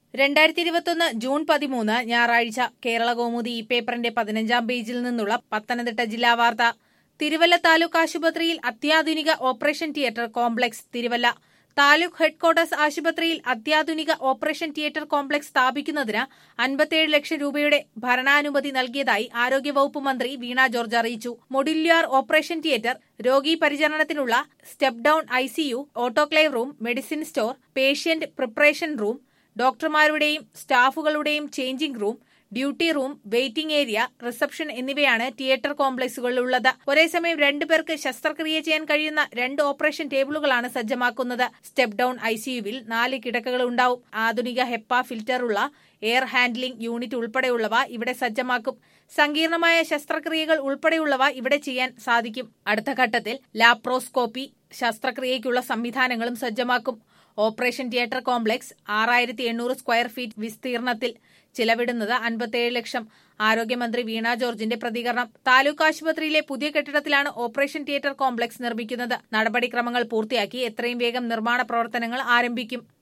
രണ്ടായിരത്തി ഇരുപത്തൊന്ന് ജൂൺ പതിമൂന്ന് ഞായറാഴ്ച കേരള കൗമുദി ഈ പേപ്പറിന്റെ പതിനഞ്ചാം പേജിൽ നിന്നുള്ള പത്തനംതിട്ട ജില്ലാ വാർത്ത തിരുവല്ല താലൂക്ക് ആശുപത്രിയിൽ അത്യാധുനിക operation theatre complex Thiruvalla taluk headquarters ആശുപത്രിയിൽ അത്യാധുനിക ഓപ്പറേഷൻ തിയേറ്റർ കോംപ്ലക്സ് സ്ഥാപിക്കുന്നതിന് അൻപത്തിയേഴ് ലക്ഷം രൂപയുടെ ഭരണാനുമതി നൽകിയതായി ആരോഗ്യവകുപ്പ് മന്ത്രി വീണ ജോർജ് അറിയിച്ചു മൊഡ്യൂലാർ ഓപ്പറേഷൻ തിയേറ്റർ രോഗി പരിചരണത്തിനുള്ള step down ICU autoclave room medicine store patient preparation room ഡോക്ടർമാരുടെയും സ്റ്റാഫുകളുടെയും changing room duty room waiting area reception എന്നിവയാണ് തിയേറ്റർ കോംപ്ലക്സുകളിലുള്ളത് ഒരേസമയം രണ്ടു പേർക്ക് ശസ്ത്രക്രിയ ചെയ്യാൻ കഴിയുന്ന രണ്ട് ഓപ്പറേഷൻ ടേബിളുകളാണ് സജ്ജമാക്കുന്നത് സ്റ്റെപ്പ് ഡൌൺ ഐസിയുവിൽ നാല് കിടക്കകൾ ഉണ്ടാവും ആധുനിക ഹെപ്പ ഫിൽറ്ററുള്ള എയർ ഹാൻഡ്ലിംഗ് യൂണിറ്റ് ഉൾപ്പെടെയുള്ളവ ഇവിടെ സജ്ജമാക്കും സങ്കീർണമായ ശസ്ത്രക്രിയകൾ ഉൾപ്പെടെയുള്ളവ ഇവിടെ ചെയ്യാൻ സാധിക്കും അടുത്ത ഘട്ടത്തിൽ ലാപ്രോസ്കോപ്പി ശസ്ത്രക്രിയയ്ക്കുള്ള സംവിധാനങ്ങളും സജ്ജമാക്കും ഓപ്പറേഷൻ തിയേറ്റർ കോംപ്ലക്സ് ആറായിരത്തി എണ്ണൂറ് സ്ക്വയർ ഫീറ്റ് വിസ്തീർണത്തിൽ ചിലവിടുന്നത് അൻപത്തിയേഴ് ലക്ഷം ആരോഗ്യമന്ത്രി വീണ ജോർജിന്റെ പ്രതികരണം താലൂക്ക് ആശുപത്രിയിലെ പുതിയ കെട്ടിടത്തിലാണ് ഓപ്പറേഷൻ തിയേറ്റർ കോംപ്ലക്സ് നിർമ്മിക്കുന്നത് നടപടിക്രമങ്ങൾ പൂർത്തിയാക്കി എത്രയും വേഗം നിർമ്മാണ പ്രവർത്തനങ്ങൾ ആരംഭിക്കും